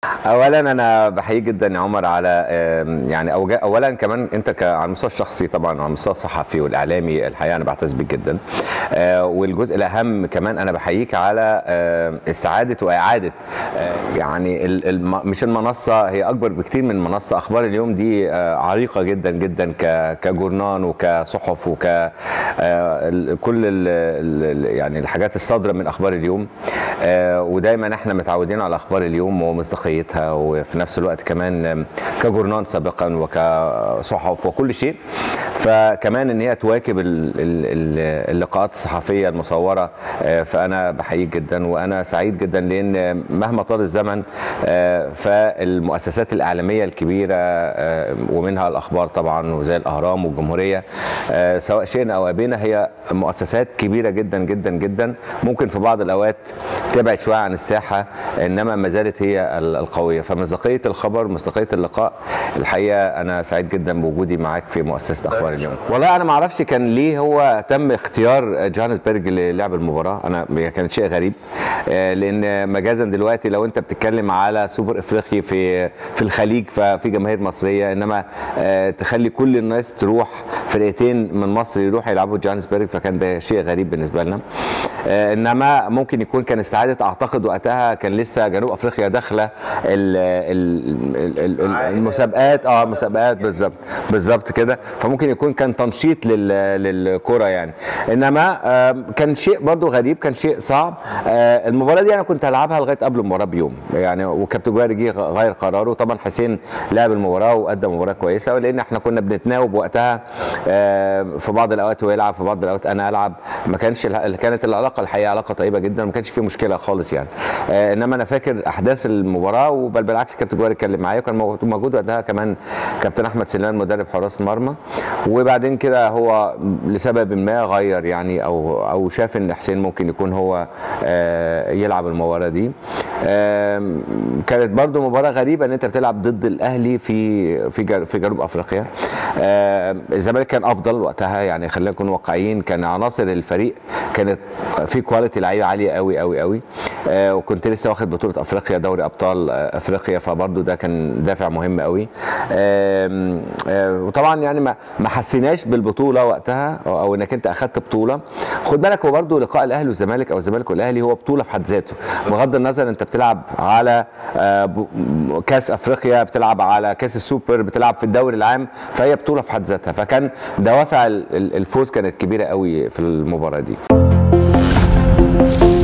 اولا انا بحييك جدا يا عمر على آم، يعني أوجا- اولا كمان انت ك- على المستوى الشخصي طبعا على المستوى الصحفي والاعلامي الحقيقه انا بعتز بيك جدا آه، والجزء الاهم كمان انا بحييك على آم، استعاده واعاده آه، يعني ال- الم- مش المنصه هي اكبر بكتير من منصه اخبار اليوم دي آه، عريقه جدا جدا ك- كجورنان وكصحف وك آه، ال- كل ال- ال- يعني الحاجات الصادره من اخبار اليوم آه، ودايما احنا متعودين على اخبار اليوم ومصداقيتها وفي نفس الوقت كمان آم، كجورنان سابقا وكصحف وكل شيء فكمان ان هي تواكب ال- ال- ال- اللقاءات الصحفيه المصوره آه، فانا بحييك جدا وانا سعيد جدا لان مهما طال الزمن آه، فالمؤسسات الاعلاميه الكبيره آه، ومنها الاخبار طبعا وزي الاهرام والجمهوريه آه، سواء شئنا او ابينا هي مؤسسات كبيره جدا جدا جدا ممكن في بعض الاوقات تبعد شويه عن الساحه انما ما زالت هي ال- القويه فمصداقيه الخبر مصداقيه اللقاء الحقيقه انا سعيد جدا بوجودي معاك في مؤسسه اخبار اليوم والله انا ما اعرفش كان ليه هو تم اختيار جوهانسبرج للعب المباراه انا هي كانت شيء غريب آه، لان مجازا دلوقتي لو انت بتتكلم على سوبر افريقي في في الخليج ففي جماهير مصريه انما آه، تخلي كل الناس تروح فرقتين من مصر يروحوا يلعبوا جوهانسبرج فكان ده شيء غريب بالنسبه لنا آه، انما ممكن يكون كان استعاده اعتقد وقتها كان لسه جنوب افريقيا داخله ال- ال- ال- ال- ال- المسابقات اه مسابقات بالظبط بالظبط كده فممكن يكون كان تنشيط لل- للكره يعني انما آه، كان شيء برضو غريب كان شيء صعب آه، المباراه دي انا كنت هلعبها لغايه قبل المباراه بيوم يعني وكابتن جوهري جه غير قراره طبعا حسين لعب المباراه وادى مباراه كويسه لان احنا كنا بنتناوب وقتها آه، في بعض الاوقات هو يلعب في بعض الاوقات انا العب ما كانش الع- كانت العلاقه الحقيقه علاقه طيبه جدا ما كانش في مشكله خالص يعني آه، انما انا فاكر احداث المباراه وبل بالعكس كابتن جوهري اتكلم معايا وكان موجود- موجود وقتها كمان كابتن احمد سليمان مدرب حراس مرمى وبعدين كده هو لسبب ما غير يعني او او شاف ان حسين ممكن يكون هو آه، يلعب المباراه دي آم، كانت برضو مباراه غريبه ان انت بتلعب ضد الاهلي في في جر- في جنوب افريقيا آم، الزمالك كان افضل وقتها يعني خلينا نكون واقعيين كان عناصر الفريق كانت في كواليتي لعيبه عاليه قوي قوي قوي آه، وكنت لسه واخد بطوله افريقيا دوري ابطال آه، افريقيا فبرضو ده كان دافع مهم قوي آم، آه، وطبعا يعني ما ما حسيناش بالبطوله وقتها او أو انك انت اخدت بطوله خد بالك هو برضو لقاء الاهلي والزمالك او الزمالك والاهلي هو بطوله في حد ذاته بغض النظر انت بتلعب على آه، ب- كاس افريقيا بتلعب على كاس السوبر بتلعب في الدوري العام فهي بطوله في حد ذاتها فكان دوافع ال- ال- الفوز كانت كبيره قوي في المباراه دي